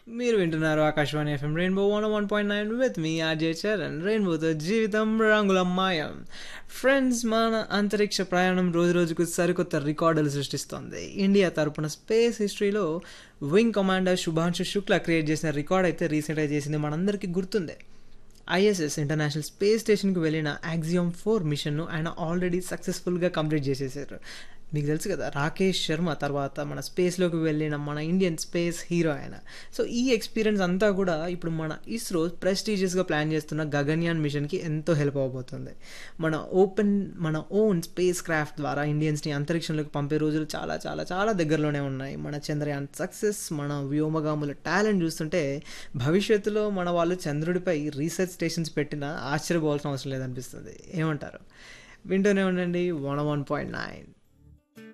మీరు వింటున్నారు Akashvani FM Rainbow one one point nine with me RJ Charan రెయిన్బోతో జీవితం రంగుల మాయం ఫ్రెండ్స్ మన అంతరిక్ష ప్రయాణం రోజు రోజుకు సరికొత్త రికార్డులు సృష్టిస్తోంది ఇండియా తరపున స్పేస్ హిస్టరీలో wing commander Shubhanshu Shukla create చేసిన రికార్డ్ అయితే రీసెంట్గా చేసింది మనందరికీ గుర్తుందే ఐఎస్ఎస్ ఇంటర్నేషనల్ స్పేస్ స్టేషన్కి వెళ్ళిన యాక్సియం ఫోర్ మిషన్ను ఆయన ఆల్రెడీ సక్సెస్ఫుల్గా కంప్లీట్ చేసేసారు మీకు తెలుసు కదా రాకేష్ శర్మ తర్వాత మన స్పేస్లోకి వెళ్ళిన మన ఇండియన్ స్పేస్ హీరో ఆయన సో ఈ ఎక్స్పీరియన్స్ అంతా కూడా ఇప్పుడు మన ఇస్రో ప్రెస్టీజియస్గా ప్లాన్ చేస్తున్న గగన్యాన్ మిషన్కి ఎంతో హెల్ప్ అవ్వబోతుంది మన ఓపెన్ మన ఓన్ స్పేస్ క్రాఫ్ట్ ద్వారా ఇండియన్స్ని అంతరిక్షంలోకి పంపే రోజులు చాలా చాలా చాలా దగ్గరలోనే ఉన్నాయి మన చంద్రయాన్ సక్సెస్ మన వ్యోమగాముల టాలెంట్ చూస్తుంటే భవిష్యత్తులో మన వాళ్ళు చంద్రుడిపై రీసెర్చ్ స్టేషన్స్ పెట్టినా ఆశ్చర్యపోవాల్సిన అవసరం లేదనిపిస్తుంది ఏమంటారు వింటూనే ఉండండి వన్ వన్ పాయింట్ నైన్